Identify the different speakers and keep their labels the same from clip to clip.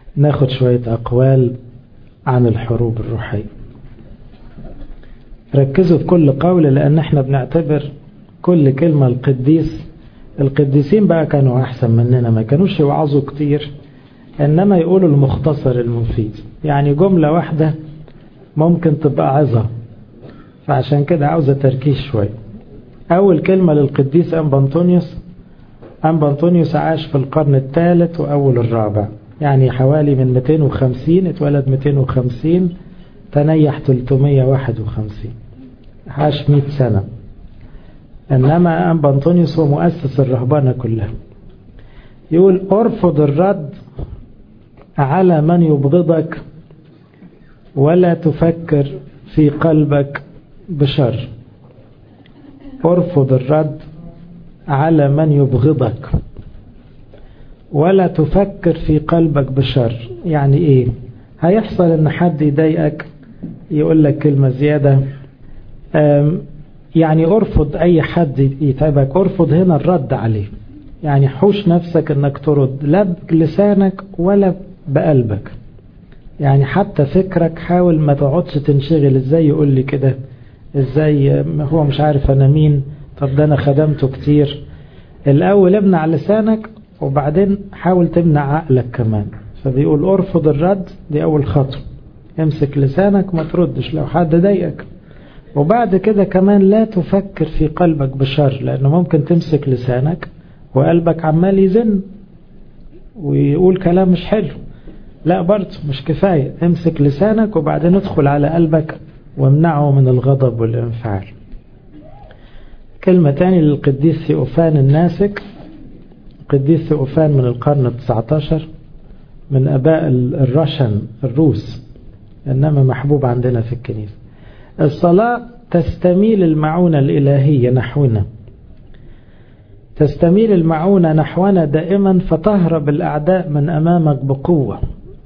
Speaker 1: ناخد شوية أقوال عن الحروب الروحية ركزوا في كل قول لأن احنا بنعتبر كل كلمة القديس القديسين بقى كانوا أحسن مننا ما كانوش يوعظوا كتير إنما يقولوا المختصر المفيد يعني جملة واحدة ممكن تبقى عظة فعشان كده عاوزة تركيز شوية أول كلمة للقديس أنبا أنطونيوس أنبا أنطونيوس عاش في القرن الثالث وأول الرابع يعني حوالي من 250 اتولد 250 تنيح 351 عاش 100 سنة إنما أنبا أنطونيوس هو مؤسس الرهبانة كلها يقول ارفض الرد على من يبغضك ولا تفكر في قلبك بشر ارفض الرد على من يبغضك ولا تفكر في قلبك بشر يعني ايه هيحصل ان حد يضايقك يقول لك كلمة زيادة يعني ارفض اي حد يتعبك ارفض هنا الرد عليه يعني حوش نفسك انك ترد لا بلسانك ولا بقلبك يعني حتى فكرك حاول ما تقعدش تنشغل ازاي يقول لي كده ازاي هو مش عارف انا مين طب ده انا خدمته كتير الاول امنع لسانك وبعدين حاول تمنع عقلك كمان فبيقول ارفض الرد دي اول خطوه امسك لسانك ما تردش لو حد ضايقك وبعد كده كمان لا تفكر في قلبك بشر لانه ممكن تمسك لسانك وقلبك عمال يزن ويقول كلام مش حلو لا برضه مش كفاية امسك لسانك وبعدين ادخل على قلبك وامنعه من الغضب والانفعال كلمة تاني للقديس ثيوفان الناسك قديس ثيوفان من القرن التسعة عشر من أباء الرشن الروس إنما محبوب عندنا في الكنيسة الصلاة تستميل المعونة الإلهية نحونا تستميل المعونة نحونا دائما فتهرب الأعداء من أمامك بقوة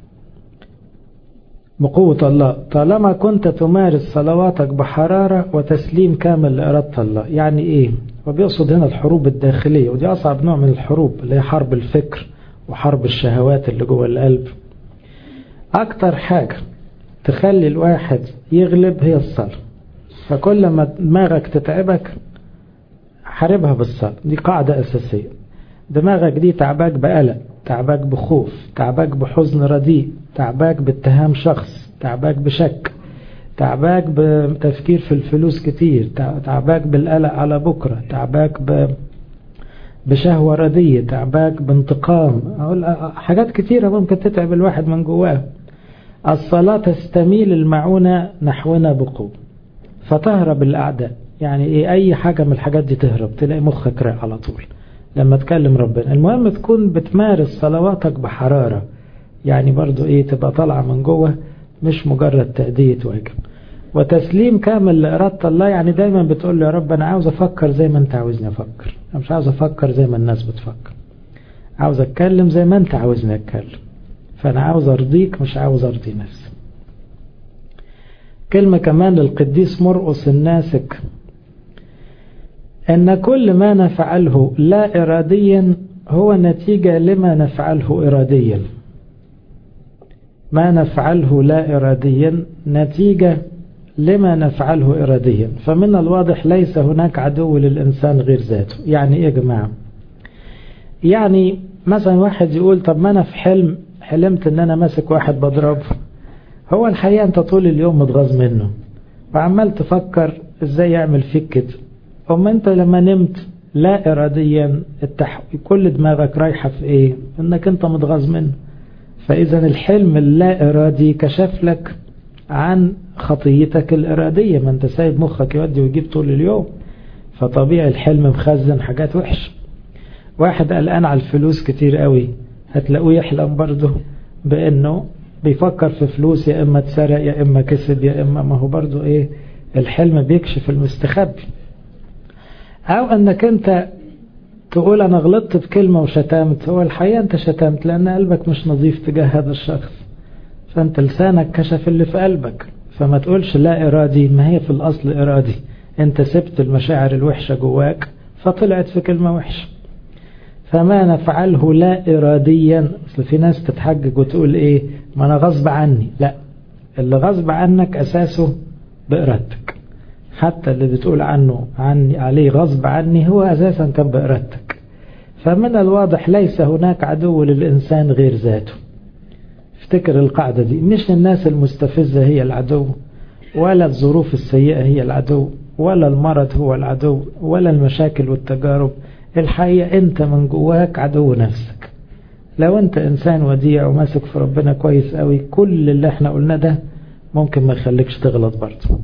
Speaker 1: بقوة الله طالما كنت تمارس صلواتك بحرارة وتسليم كامل لإرادة الله يعني إيه وبيقصد هنا الحروب الداخلية ودي أصعب نوع من الحروب اللي هي حرب الفكر وحرب الشهوات اللي جوه القلب أكتر حاجة تخلي الواحد يغلب هي الصلاة فكل ما دماغك تتعبك حاربها بالصلاة دي قاعدة أساسية دماغك دي تعباك بقلق تعباك بخوف تعباك بحزن رديء تعباك باتهام شخص تعباك بشك تعباك بتفكير في الفلوس كتير تعباك بالقلق على بكرة تعباك ب... بشهوة ردية تعباك بانتقام أقول حاجات كتيرة ممكن تتعب الواحد من جواه الصلاة تستميل المعونة نحونا بقوة فتهرب الأعداء يعني إيه أي حاجة من الحاجات دي تهرب تلاقي مخك راق على طول لما تكلم ربنا المهم تكون بتمارس صلواتك بحرارة يعني برضو إيه تبقى طالعة من جوه مش مجرد تأدية واجب وتسليم كامل لإرادة الله يعني دايما بتقول له يا رب أنا عاوز أفكر زي ما أنت عاوزني أفكر أنا مش عاوز أفكر زي ما الناس بتفكر عاوز أتكلم زي ما أنت عاوزني أتكلم فأنا عاوز أرضيك مش عاوز أرضي نفسي كلمة كمان للقديس مرقس الناسك أن كل ما نفعله لا إراديا هو نتيجة لما نفعله إراديا ما نفعله لا إراديا نتيجة لما نفعله إراديا فمن الواضح ليس هناك عدو للإنسان غير ذاته يعني إيه يا جماعة يعني مثلا واحد يقول طب ما أنا في حلم حلمت أن أنا ماسك واحد بضربه هو الحقيقة أنت طول اليوم متغاظ منه وعمال تفكر إزاي يعمل فيك كده أما أنت لما نمت لا إراديا التح... كل دماغك رايحة في إيه إنك أنت متغاظ منه فإذا الحلم اللا إرادي كشف لك عن خطيتك الإرادية ما أنت سايب مخك يودي ويجيب طول اليوم فطبيعي الحلم مخزن حاجات وحشة واحد قلقان على الفلوس كتير قوي هتلاقوه يحلم برضه بأنه بيفكر في فلوس يا إما اتسرق يا إما كسب يا إما ما هو برضه إيه الحلم بيكشف المستخبي أو أنك أنت تقول أنا غلطت بكلمة وشتمت هو الحقيقة أنت شتمت لأن قلبك مش نظيف تجاه هذا الشخص فأنت لسانك كشف اللي في قلبك فما تقولش لا إرادي ما هي في الأصل إرادي أنت سبت المشاعر الوحشة جواك فطلعت في كلمة وحشة فما نفعله لا إراديا أصل في ناس تتحجج وتقول إيه ما أنا غصب عني لا اللي غصب عنك أساسه بإرادتك حتى اللي بتقول عنه عني عليه غصب عني هو أساسا كان بإرادتك فمن الواضح ليس هناك عدو للإنسان غير ذاته افتكر القاعدة دي مش الناس المستفزة هي العدو ولا الظروف السيئة هي العدو ولا المرض هو العدو ولا المشاكل والتجارب الحقيقة انت من جواك عدو نفسك لو انت انسان وديع وماسك في ربنا كويس قوي كل اللي احنا قلنا ده ممكن ما يخليكش تغلط برضه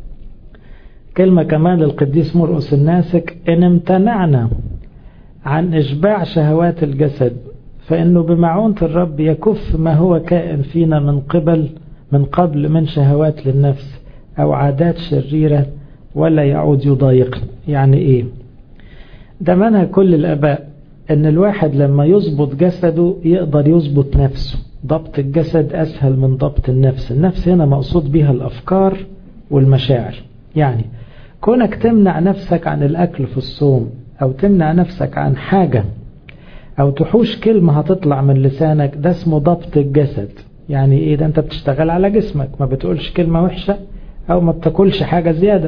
Speaker 1: كلمة كمان للقديس مرقس الناسك ان امتنعنا عن اشباع شهوات الجسد فانه بمعونة الرب يكف ما هو كائن فينا من قبل من قبل من شهوات للنفس او عادات شريرة ولا يعود يضايقنا يعني ايه ده منهج كل الاباء ان الواحد لما يظبط جسده يقدر يظبط نفسه ضبط الجسد اسهل من ضبط النفس النفس هنا مقصود بها الافكار والمشاعر يعني كونك تمنع نفسك عن الاكل في الصوم او تمنع نفسك عن حاجة او تحوش كلمة هتطلع من لسانك ده اسمه ضبط الجسد يعني ايه ده انت بتشتغل على جسمك ما بتقولش كلمة وحشة او ما بتاكلش حاجة زيادة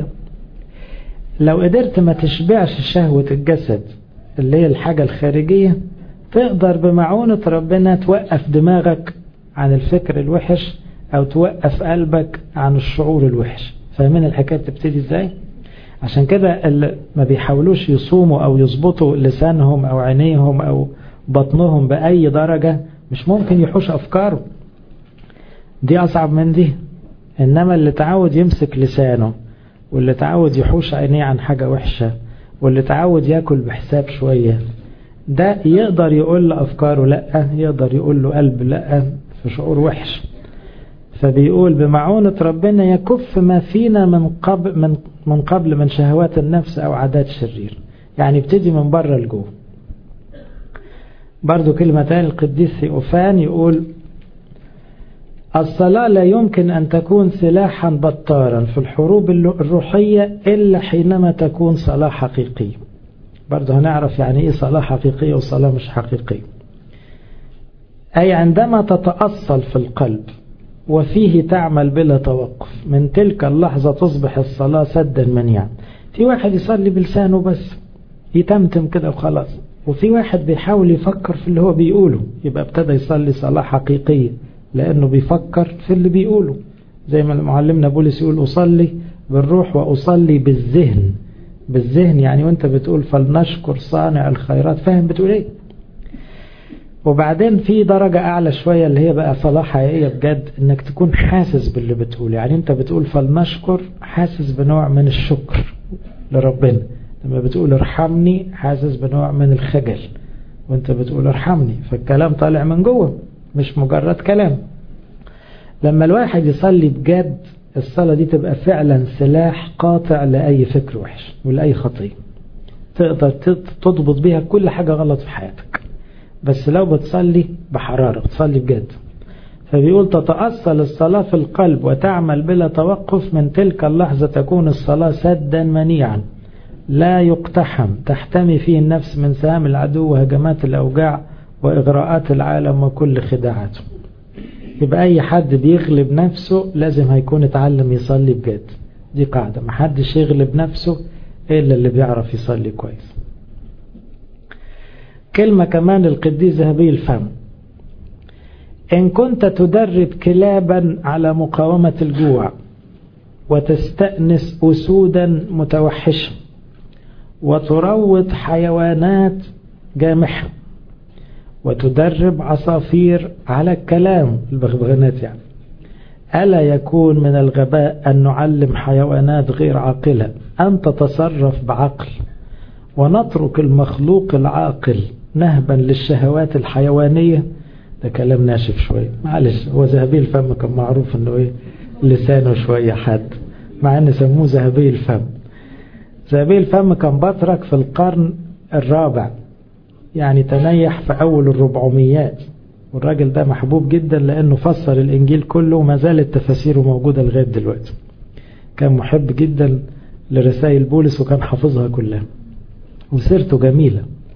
Speaker 1: لو قدرت ما تشبعش شهوة الجسد اللي هي الحاجة الخارجية تقدر بمعونة ربنا توقف دماغك عن الفكر الوحش او توقف قلبك عن الشعور الوحش فاهمين الحكاية تبتدي ازاي عشان كده اللي ما بيحاولوش يصوموا او يظبطوا لسانهم او عينيهم او بطنهم بأي درجة مش ممكن يحوش افكاره دي اصعب من دي انما اللي تعود يمسك لسانه واللي تعود يحوش عينيه عن حاجة وحشة واللي تعود ياكل بحساب شوية ده يقدر يقول لأفكاره لأ يقدر يقول له قلب لأ في شعور وحش فبيقول بمعونة ربنا يكف ما فينا من قبل من من قبل من شهوات النفس أو عادات شرير يعني ابتدي من بره لجوه برضو كلمة تاني القديس ثيوفان يقول الصلاة لا يمكن أن تكون سلاحا بطارا في الحروب الروحية إلا حينما تكون صلاة حقيقية برضه هنعرف يعني إيه صلاة حقيقية وصلاة مش حقيقية أي عندما تتأصل في القلب وفيه تعمل بلا توقف من تلك اللحظة تصبح الصلاة سدا منيعا في واحد يصلي بلسانه بس يتمتم كده وخلاص وفي واحد بيحاول يفكر في اللي هو بيقوله يبقى ابتدى يصلي صلاة حقيقية لأنه بيفكر في اللي بيقوله زي ما معلمنا بولس يقول أصلي بالروح وأصلي بالذهن بالذهن يعني وانت بتقول فلنشكر صانع الخيرات فاهم بتقول ايه وبعدين في درجة أعلى شوية اللي هي بقى صلاة حقيقية بجد إنك تكون حاسس باللي بتقول يعني أنت بتقول فلنشكر حاسس بنوع من الشكر لربنا لما بتقول ارحمني حاسس بنوع من الخجل وانت بتقول ارحمني فالكلام طالع من جوه مش مجرد كلام لما الواحد يصلي بجد الصلاة دي تبقى فعلا سلاح قاطع لأي فكر وحش ولأي خطية تقدر تضبط بيها كل حاجة غلط في حياتك بس لو بتصلي بحرارة بتصلي بجد فبيقول تتأصل الصلاة في القلب وتعمل بلا توقف من تلك اللحظة تكون الصلاة سدا منيعا لا يقتحم تحتمي فيه النفس من سهام العدو وهجمات الأوجاع وإغراءات العالم وكل خداعاته يبقى أي حد بيغلب نفسه لازم هيكون اتعلم يصلي بجد دي قاعدة محدش يغلب نفسه إلا اللي بيعرف يصلي كويس كلمة كمان القديس ذهبي الفم إن كنت تدرب كلابا على مقاومة الجوع وتستأنس أسودا متوحشة وتروض حيوانات جامحة وتدرب عصافير على الكلام البغبغانات يعني ألا يكون من الغباء أن نعلم حيوانات غير عاقلة أن تتصرف بعقل ونترك المخلوق العاقل نهبا للشهوات الحيوانية ده كلام ناشف شوية معلش هو ذهبي الفم كان معروف انه ايه لسانه شوية حاد مع ان سموه ذهبي الفم ذهبي الفم كان بطرك في القرن الرابع يعني تنيح في أول الربعميات والراجل ده محبوب جدا لأنه فسر الإنجيل كله وما زالت تفاسيره موجودة لغاية دلوقتي كان محب جدا لرسائل بولس وكان حافظها كلها وسيرته جميلة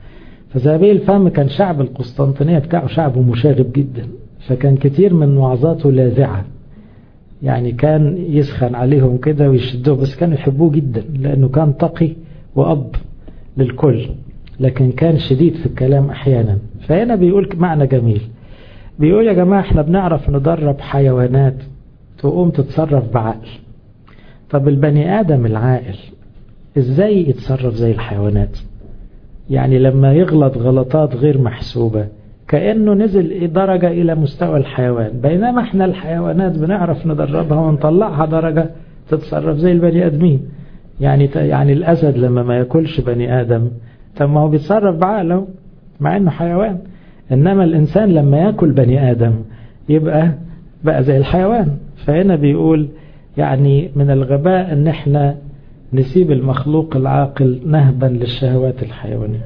Speaker 1: فذهبي الفم كان شعب القسطنطينية بتاعه شعب مشاغب جدا فكان كتير من وعظاته لاذعة يعني كان يسخن عليهم كده ويشدوه بس كانوا يحبوه جدا لأنه كان تقي وأب للكل لكن كان شديد في الكلام أحيانا فهنا بيقول معنى جميل بيقول يا جماعة احنا بنعرف ندرب حيوانات تقوم تتصرف بعقل طب البني آدم العاقل ازاي يتصرف زي الحيوانات يعني لما يغلط غلطات غير محسوبة كأنه نزل درجة إلى مستوى الحيوان بينما احنا الحيوانات بنعرف ندربها ونطلعها درجة تتصرف زي البني آدمين يعني يعني الأسد لما ما ياكلش بني آدم طب ما هو بيتصرف بعقله مع إنه حيوان إنما الإنسان لما ياكل بني آدم يبقى بقى زي الحيوان فهنا بيقول يعني من الغباء إن احنا نسيب المخلوق العاقل نهبا للشهوات الحيوانية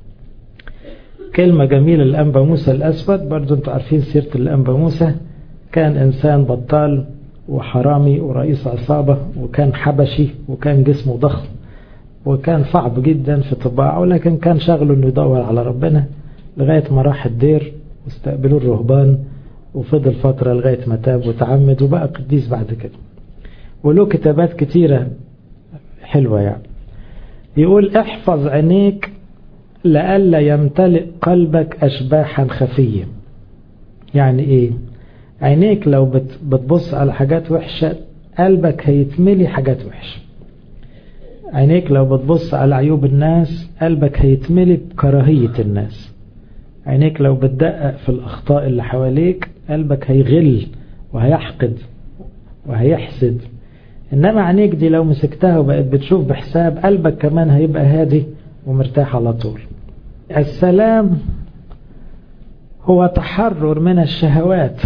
Speaker 1: كلمة جميلة الأنبا موسى الأسود برضو انتوا عارفين سيرة الأنبا موسى كان إنسان بطال وحرامي ورئيس عصابة وكان حبشي وكان جسمه ضخم وكان صعب جدا في طباعه لكن كان شغله انه يدور على ربنا لغاية ما راح الدير واستقبلوه الرهبان وفضل فترة لغاية ما تاب وتعمد وبقى قديس بعد كده وله كتابات كتيرة حلوة يعني يقول احفظ عينيك لئلا يمتلئ قلبك أشباحا خفية يعني ايه عينيك لو بتبص على حاجات وحشة قلبك هيتملي حاجات وحشة عينيك لو بتبص على عيوب الناس قلبك هيتملي بكراهية الناس عينيك لو بتدقق في الأخطاء اللي حواليك قلبك هيغل وهيحقد وهيحسد إنما عينيك دي لو مسكتها وبقت بتشوف بحساب قلبك كمان هيبقى هادي ومرتاح على طول السلام هو تحرر من الشهوات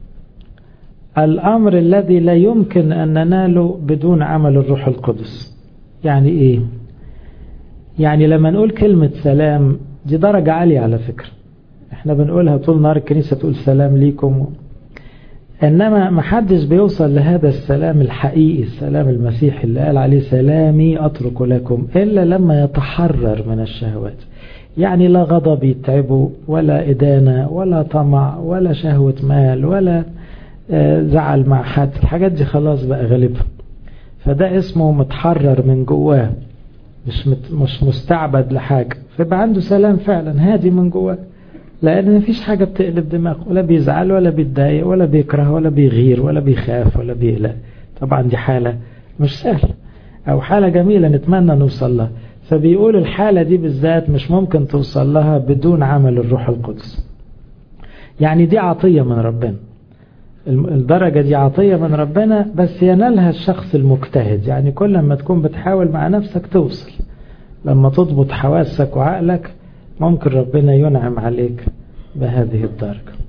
Speaker 1: الأمر الذي لا يمكن أن نناله بدون عمل الروح القدس يعني إيه يعني لما نقول كلمة سلام دي درجة عالية على فكرة احنا بنقولها طول نهار الكنيسة تقول سلام ليكم انما ما حدش بيوصل لهذا السلام الحقيقي السلام المسيحي اللي قال عليه سلامي اترك لكم الا لما يتحرر من الشهوات يعني لا غضب يتعبه ولا ادانة ولا طمع ولا شهوة مال ولا زعل مع حد الحاجات دي خلاص بقى غالبها فده اسمه متحرر من جواه مش مش مستعبد لحاجة فيبقى عنده سلام فعلا هادي من جواه لأن مفيش حاجة بتقلب دماغه ولا بيزعل ولا بيتضايق ولا بيكره ولا بيغير ولا بيخاف ولا بيقلق طبعا دي حالة مش سهلة أو حالة جميلة نتمنى نوصل لها فبيقول الحالة دي بالذات مش ممكن توصل لها بدون عمل الروح القدس يعني دي عطية من ربنا الدرجة دي عطية من ربنا بس ينالها الشخص المجتهد يعني كل ما تكون بتحاول مع نفسك توصل لما تضبط حواسك وعقلك ممكن ربنا ينعم عليك بهذه الدرجة